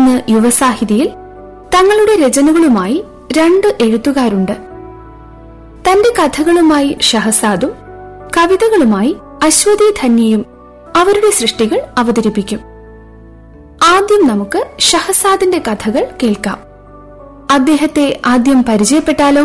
ഇന്ന് യുവസാഹിതിയിൽ തങ്ങളുടെ രചനകളുമായി രണ്ട് എഴുത്തുകാരുണ്ട് തന്റെ കഥകളുമായി ഷഹസാദും കവിതകളുമായി അശ്വതി ധന്യയും അവരുടെ സൃഷ്ടികൾ അവതരിപ്പിക്കും ആദ്യം നമുക്ക് ഷഹസാദിന്റെ കഥകൾ കേൾക്കാം അദ്ദേഹത്തെ ആദ്യം പരിചയപ്പെട്ടാലോ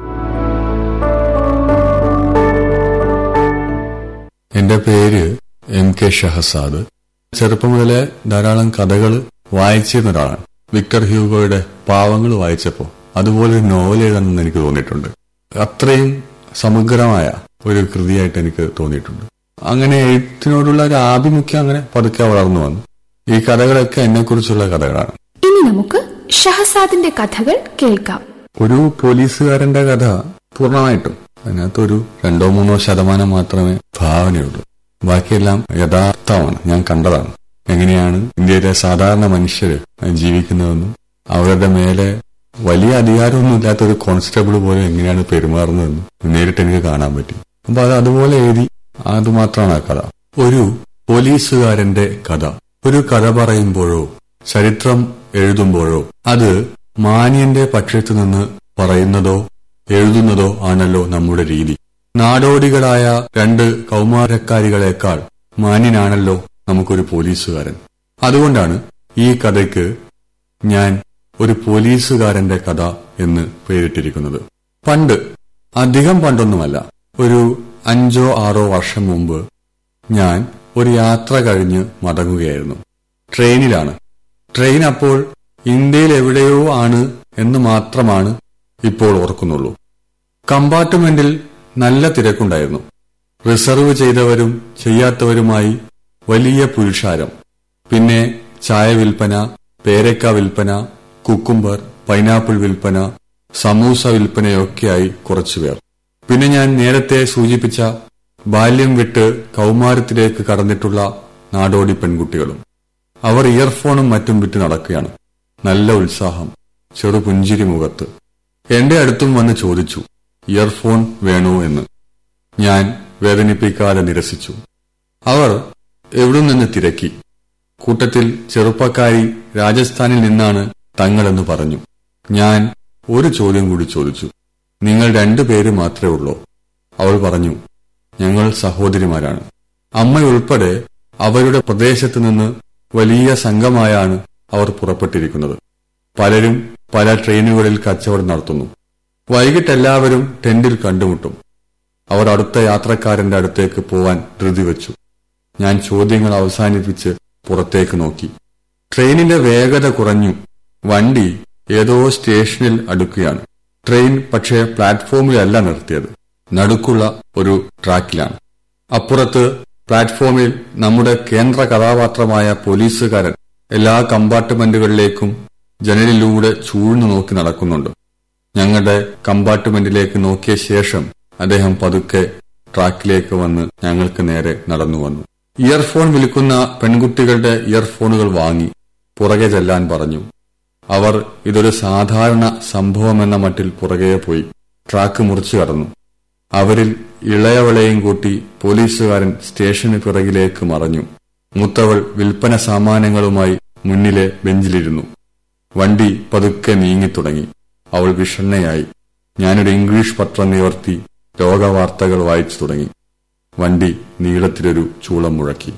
എന്റെ പേര് എം കെ ഷഹസാദ് ചെറുപ്പം മുതലേ ധാരാളം കഥകൾ വായിച്ചിരുന്ന ഒരാളാണ് വിക്ടർ ഹ്യൂഗോയുടെ പാവങ്ങൾ വായിച്ചപ്പോൾ അതുപോലെ ഒരു നോവൽ എഴുതണമെന്ന് എനിക്ക് തോന്നിയിട്ടുണ്ട് അത്രയും സമഗ്രമായ ഒരു കൃതിയായിട്ട് എനിക്ക് തോന്നിയിട്ടുണ്ട് അങ്ങനെ എഴുത്തിനോടുള്ള ഒരു ആഭിമുഖ്യം അങ്ങനെ പതുക്കെ വളർന്നു വന്നു ഈ കഥകളൊക്കെ എന്നെക്കുറിച്ചുള്ള കഥകളാണ് ഇനി നമുക്ക് ഷഹസാദിന്റെ കഥകൾ കേൾക്കാം ഒരു പോലീസുകാരന്റെ കഥ പൂർണ്ണമായിട്ടും അതിനകത്തൊരു രണ്ടോ മൂന്നോ ശതമാനം മാത്രമേ ഭാവനയുള്ളൂ ബാക്കിയെല്ലാം യഥാർത്ഥമാണ് ഞാൻ കണ്ടതാണ് എങ്ങനെയാണ് ഇന്ത്യയിലെ സാധാരണ മനുഷ്യര് ജീവിക്കുന്നതെന്നും അവരുടെ മേലെ വലിയ അധികാരമൊന്നും ഇല്ലാത്ത ഒരു കോൺസ്റ്റബിൾ പോലെ എങ്ങനെയാണ് പെരുമാറുന്നതെന്നും നേരിട്ട് എനിക്ക് കാണാൻ പറ്റി അപ്പൊ അത് അതുപോലെ എഴുതി അതുമാത്രമാണ് ആ കഥ ഒരു പോലീസുകാരന്റെ കഥ ഒരു കഥ പറയുമ്പോഴോ ചരിത്രം എഴുതുമ്പോഴോ അത് മാന്യന്റെ പക്ഷത്തു നിന്ന് പറയുന്നതോ എഴുതുന്നതോ ആണല്ലോ നമ്മുടെ രീതി നാടോടികളായ രണ്ട് കൗമാരക്കാരികളെക്കാൾ മാന്യനാണല്ലോ നമുക്കൊരു പോലീസുകാരൻ അതുകൊണ്ടാണ് ഈ കഥയ്ക്ക് ഞാൻ ഒരു പോലീസുകാരന്റെ കഥ എന്ന് പേരിട്ടിരിക്കുന്നത് പണ്ട് അധികം പണ്ടൊന്നുമല്ല ഒരു അഞ്ചോ ആറോ വർഷം മുമ്പ് ഞാൻ ഒരു യാത്ര കഴിഞ്ഞ് മടങ്ങുകയായിരുന്നു ട്രെയിനിലാണ് ട്രെയിൻ അപ്പോൾ ഇന്ത്യയിൽ എവിടെയോ ആണ് എന്ന് മാത്രമാണ് ഇപ്പോൾ ഓർക്കുന്നുള്ളൂ കമ്പാർട്ട്മെന്റിൽ നല്ല തിരക്കുണ്ടായിരുന്നു റിസർവ് ചെയ്തവരും ചെയ്യാത്തവരുമായി വലിയ പുരുഷാരം പിന്നെ ചായ വിൽപ്പന പേരക്ക വിൽപ്പന കുക്കുംബർ പൈനാപ്പിൾ വിൽപ്പന സമൂസ വിൽപ്പനയൊക്കെയായി കുറച്ചുപേർ പിന്നെ ഞാൻ നേരത്തെ സൂചിപ്പിച്ച ബാല്യം വിട്ട് കൗമാരത്തിലേക്ക് കടന്നിട്ടുള്ള നാടോടി പെൺകുട്ടികളും അവർ ഇയർഫോണും മറ്റും വിറ്റ് നടക്കുകയാണ് നല്ല ഉത്സാഹം ചെറുപുഞ്ചിരി മുഖത്ത് എന്റെ അടുത്തും വന്ന് ചോദിച്ചു ഇയർഫോൺ വേണോ എന്ന് ഞാൻ വേദനിപ്പിക്കാതെ നിരസിച്ചു അവർ എവിടെ നിന്ന് തിരക്കി കൂട്ടത്തിൽ ചെറുപ്പക്കാരി രാജസ്ഥാനിൽ നിന്നാണ് തങ്ങളെന്ന് പറഞ്ഞു ഞാൻ ഒരു ചോദ്യം കൂടി ചോദിച്ചു നിങ്ങൾ രണ്ടുപേര് മാത്രമേ ഉള്ളൂ അവൾ പറഞ്ഞു ഞങ്ങൾ സഹോദരിമാരാണ് അമ്മയുൾപ്പെടെ അവരുടെ പ്രദേശത്ത് നിന്ന് വലിയ സംഘമായാണ് അവർ പുറപ്പെട്ടിരിക്കുന്നത് പലരും പല ട്രെയിനുകളിൽ കച്ചവടം നടത്തുന്നു വൈകിട്ട് എല്ലാവരും ടെന്റിൽ കണ്ടുമുട്ടും അവർ അടുത്ത യാത്രക്കാരന്റെ അടുത്തേക്ക് പോവാൻ ധൃതി വെച്ചു ഞാൻ ചോദ്യങ്ങൾ അവസാനിപ്പിച്ച് പുറത്തേക്ക് നോക്കി ട്രെയിനിന്റെ വേഗത കുറഞ്ഞു വണ്ടി ഏതോ സ്റ്റേഷനിൽ അടുക്കുകയാണ് ട്രെയിൻ പക്ഷേ പ്ലാറ്റ്ഫോമിലല്ല നിർത്തിയത് നടുക്കുള്ള ഒരു ട്രാക്കിലാണ് അപ്പുറത്ത് പ്ലാറ്റ്ഫോമിൽ നമ്മുടെ കേന്ദ്ര കഥാപാത്രമായ പോലീസുകാരൻ എല്ലാ കമ്പാർട്ട്മെന്റുകളിലേക്കും ജനലിലൂടെ ചൂഴ്ന്നു നോക്കി നടക്കുന്നുണ്ട് ഞങ്ങളുടെ കമ്പാർട്ട്മെന്റിലേക്ക് നോക്കിയ ശേഷം അദ്ദേഹം പതുക്കെ ട്രാക്കിലേക്ക് വന്ന് ഞങ്ങൾക്ക് നേരെ നടന്നു വന്നു ഇയർഫോൺ വിൽക്കുന്ന പെൺകുട്ടികളുടെ ഇയർഫോണുകൾ വാങ്ങി പുറകെ ചെല്ലാൻ പറഞ്ഞു അവർ ഇതൊരു സാധാരണ സംഭവമെന്ന മട്ടിൽ പുറകെ പോയി ട്രാക്ക് മുറിച്ചു കടന്നു അവരിൽ ഇളയവളെയും കൂട്ടി പോലീസുകാരൻ സ്റ്റേഷന് പിറകിലേക്ക് മറഞ്ഞു മൂത്തവൾ വിൽപ്പന സാമാനങ്ങളുമായി മുന്നിലെ ബെഞ്ചിലിരുന്നു വണ്ടി പതുക്കെ നീങ്ങിത്തുടങ്ങി അവൾ വിഷണ്ണയായി ഞാനൊരു ഇംഗ്ലീഷ് പത്രം നിവർത്തി ലോകവാർത്തകൾ വായിച്ചു തുടങ്ങി വണ്ടി നീളത്തിലൊരു ചൂളം മുഴക്കി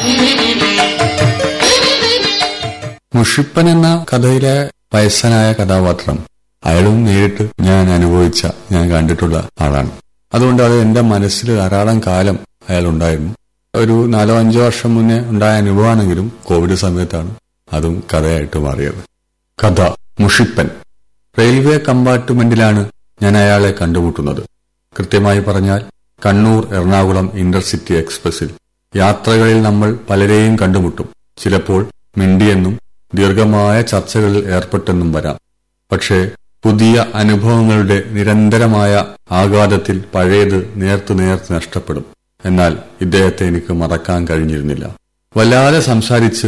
മുഷിപ്പൻ എന്ന കഥയിലെ വയസ്സനായ കഥാപാത്രം അയാളും നേരിട്ട് ഞാൻ അനുഭവിച്ച ഞാൻ കണ്ടിട്ടുള്ള ആളാണ് അതുകൊണ്ട് അത് എന്റെ മനസ്സിൽ ധാരാളം കാലം അയാൾ ഉണ്ടായിരുന്നു ഒരു നാലോ അഞ്ചോ വർഷം മുന്നേ ഉണ്ടായ അനുഭവമാണെങ്കിലും കോവിഡ് സമയത്താണ് അതും കഥയായിട്ട് മാറിയത് കഥ മുഷിപ്പൻ റെയിൽവേ കമ്പാർട്ട്മെന്റിലാണ് ഞാൻ അയാളെ കണ്ടുമുട്ടുന്നത് കൃത്യമായി പറഞ്ഞാൽ കണ്ണൂർ എറണാകുളം ഇന്റർസിറ്റി എക്സ്പ്രസിൽ യാത്രകളിൽ നമ്മൾ പലരെയും കണ്ടുമുട്ടും ചിലപ്പോൾ മിണ്ടിയെന്നും ദീർഘമായ ചർച്ചകളിൽ ഏർപ്പെട്ടെന്നും വരാം പക്ഷേ പുതിയ അനുഭവങ്ങളുടെ നിരന്തരമായ ആഘാതത്തിൽ പഴയത് നേർത്തു നേർത്ത് നഷ്ടപ്പെടും എന്നാൽ ഇദ്ദേഹത്തെ എനിക്ക് മറക്കാൻ കഴിഞ്ഞിരുന്നില്ല വല്ലാതെ സംസാരിച്ച്